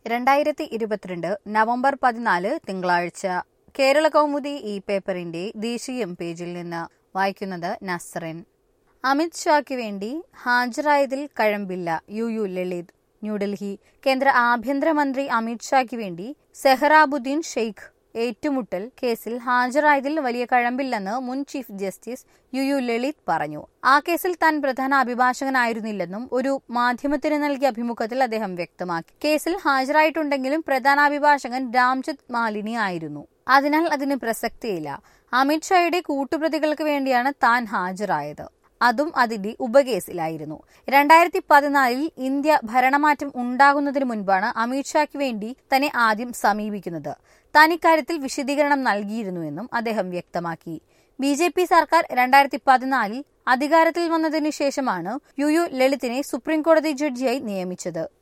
രണ്ടായിരത്തി ഇരുപത്തിരണ്ട് നവംബർ പതിനാല് തിങ്കളാഴ്ച കേരള കൗമുദി ഈ പേപ്പറിന്റെ ദേശീയം പേജിൽ നിന്ന് വായിക്കുന്നത് നസ്റിൻ അമിത് ഷായ്ക്ക് വേണ്ടി ഹാജരായതിൽ കഴമ്പില്ല യു യു ലളിത് ന്യൂഡൽഹി കേന്ദ്ര ആഭ്യന്തരമന്ത്രി അമിത് ഷായ്ക്ക് വേണ്ടി സെഹ്റാബുദ്ദീൻ ഷെയ്ഖ് ഏറ്റുമുട്ടൽ കേസിൽ ഹാജരായതിൽ വലിയ കഴമ്പില്ലെന്ന് മുൻ chief justice U U Lalit പറഞ്ഞു ആ കേസിൽ താൻ പ്രധാന അഭിഭാഷകനായിരുന്നില്ലെന്നും ഒരു മാധ്യമത്തിന് നൽകിയ അഭിമുഖത്തിൽ അദ്ദേഹം വ്യക്തമാക്കി കേസിൽ ഹാജരായിട്ടുണ്ടെങ്കിലും പ്രധാന അഭിഭാഷകൻ രാംജത്ത് മാലിനി ആയിരുന്നു അതിനാൽ അതിന് പ്രസക്തിയില്ല അമിത് ഷായുടെ കൂട്ടുപ്രതികൾക്ക് വേണ്ടിയാണ് താൻ ഹാജരായത് അതും അതിന്റെ ഉപകേസിലായിരുന്നു രണ്ടായിരത്തി പതിനാലിൽ ഇന്ത്യ ഭരണമാറ്റം ഉണ്ടാകുന്നതിന് മുൻപാണ് അമിത്ഷായ്ക്ക് വേണ്ടി തന്നെ ആദ്യം സമീപിക്കുന്നത് താൻ ഇക്കാര്യത്തിൽ വിശദീകരണം നൽകിയിരുന്നുവെന്നും അദ്ദേഹം വ്യക്തമാക്കി ബി ജെ പി സർക്കാർ രണ്ടായിരത്തി പതിനാലിൽ അധികാരത്തിൽ വന്നതിനു ശേഷമാണ് യു യു ലളിതിനെ സുപ്രീംകോടതി ജഡ്ജിയായി നിയമിച്ചത്